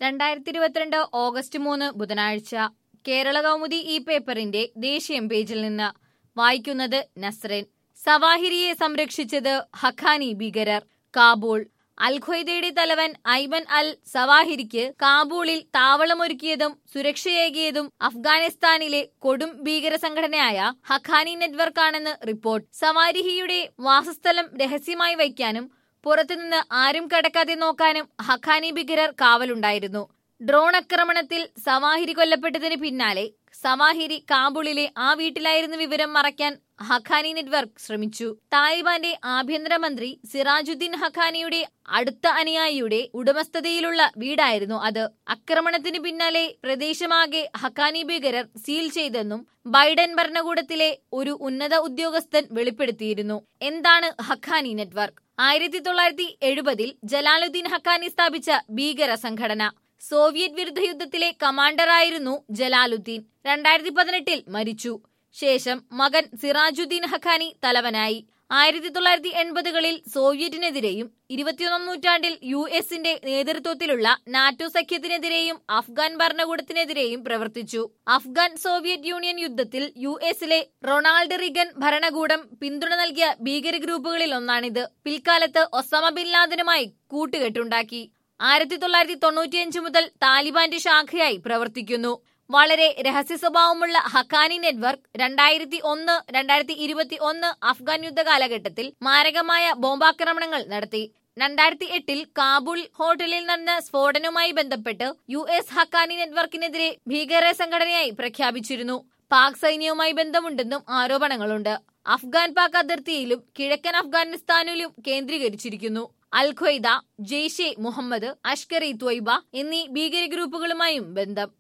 രണ്ടായിരത്തി ഇരുപത്തിരണ്ട് ഓഗസ്റ്റ് മൂന്ന് ബുധനാഴ്ച കേരള കൗമുദി ഈ പേപ്പറിന്റെ ദേശീയം പേജിൽ നിന്ന് വായിക്കുന്നത് നസ്രൻ സവാഹിരിയെ സംരക്ഷിച്ചത് ഹഖാനി ഭീകരർ കാബൂൾ അൽ ഖ്വയ്ദയുടെ തലവൻ ഐബൻ അൽ സവാഹിരിക്ക് കാബൂളിൽ താവളമൊരുക്കിയതും സുരക്ഷയേകിയതും അഫ്ഗാനിസ്ഥാനിലെ കൊടും ഭീകര സംഘടനയായ ഹഖാനി നെറ്റ്വർക്കാണെന്ന് റിപ്പോർട്ട് സവാരിഹിയുടെ വാസസ്ഥലം രഹസ്യമായി വയ്ക്കാനും പുറത്തുനിന്ന് ആരും കടക്കാതെ നോക്കാനും ഹഖാനി ഭീകരർ കാവലുണ്ടായിരുന്നു ഡ്രോൺ ആക്രമണത്തിൽ സവാഹിരി കൊല്ലപ്പെട്ടതിന് പിന്നാലെ സവാഹിരി കാബൂളിലെ ആ വീട്ടിലായിരുന്ന വിവരം മറയ്ക്കാൻ ഹഖാനി നെറ്റ്വർക്ക് ശ്രമിച്ചു താലിബാന്റെ ആഭ്യന്തരമന്ത്രി സിറാജുദ്ദീൻ ഹഖാനിയുടെ അടുത്ത അനുയായിയുടെ ഉടമസ്ഥതയിലുള്ള വീടായിരുന്നു അത് ആക്രമണത്തിന് പിന്നാലെ പ്രദേശമാകെ ഹഖാനി ഭീകരർ സീൽ ചെയ്തെന്നും ബൈഡൻ ഭരണകൂടത്തിലെ ഒരു ഉന്നത ഉദ്യോഗസ്ഥൻ വെളിപ്പെടുത്തിയിരുന്നു എന്താണ് ഹഖാനി നെറ്റ്വർക്ക് ആയിരത്തി തൊള്ളായിരത്തി എഴുപതിൽ ജലാലുദ്ദീൻ ഹഖാനി സ്ഥാപിച്ച ഭീകര സംഘടന സോവിയറ്റ് വിരുദ്ധ യുദ്ധത്തിലെ കമാൻഡറായിരുന്നു ജലാലുദ്ദീൻ രണ്ടായിരത്തി പതിനെട്ടിൽ മരിച്ചു ശേഷം മകൻ സിറാജുദ്ദീൻ ഹഖാനി തലവനായി ആയിരത്തി തൊള്ളായിരത്തി എൺപതുകളിൽ സോവിയറ്റിനെതിരെയും ഇരുപത്തിയൊന്നാം നൂറ്റാണ്ടിൽ യു എസിന്റെ നേതൃത്വത്തിലുള്ള നാറ്റോ സഖ്യത്തിനെതിരെയും അഫ്ഗാൻ ഭരണകൂടത്തിനെതിരെയും പ്രവർത്തിച്ചു അഫ്ഗാൻ സോവിയറ്റ് യൂണിയൻ യുദ്ധത്തിൽ യു എസിലെ റൊണാൾഡ് റിഗൻ ഭരണകൂടം പിന്തുണ നൽകിയ ഭീകര ഗ്രൂപ്പുകളിൽ ഒന്നാണിത് പിൽക്കാലത്ത് ഒസാമ ബിൻ ലാദനുമായി കൂട്ടുകെട്ടുണ്ടാക്കി ആയിരത്തി തൊള്ളായിരത്തി തൊണ്ണൂറ്റിയഞ്ച് മുതൽ താലിബാന്റെ ശാഖയായി പ്രവർത്തിക്കുന്നു വളരെ രഹസ്യ സ്വഭാവമുള്ള ഹക്കാനി നെറ്റ്വർക്ക് രണ്ടായിരത്തി ഒന്ന് രണ്ടായിരത്തി ഇരുപത്തി ഒന്ന് അഫ്ഗാൻ യുദ്ധ കാലഘട്ടത്തിൽ മാരകമായ ബോംബാക്രമണങ്ങൾ നടത്തി രണ്ടായിരത്തി എട്ടിൽ കാബൂൾ ഹോട്ടലിൽ നടന്ന സ്ഫോടനവുമായി ബന്ധപ്പെട്ട് യു എസ് ഹക്കാനി നെറ്റ്വർക്കിനെതിരെ ഭീകര സംഘടനയായി പ്രഖ്യാപിച്ചിരുന്നു പാക് സൈന്യവുമായി ബന്ധമുണ്ടെന്നും ആരോപണങ്ങളുണ്ട് അഫ്ഗാൻ പാക് അതിർത്തിയിലും കിഴക്കൻ അഫ്ഗാനിസ്ഥാനിലും കേന്ദ്രീകരിച്ചിരിക്കുന്നു അൽ ഖ്വയ്ദ ജെയ്ഷെ മുഹമ്മദ് അഷ്കർ ഇ ത്വയ്ബ എന്നീ ഭീകര ഗ്രൂപ്പുകളുമായും ബന്ധം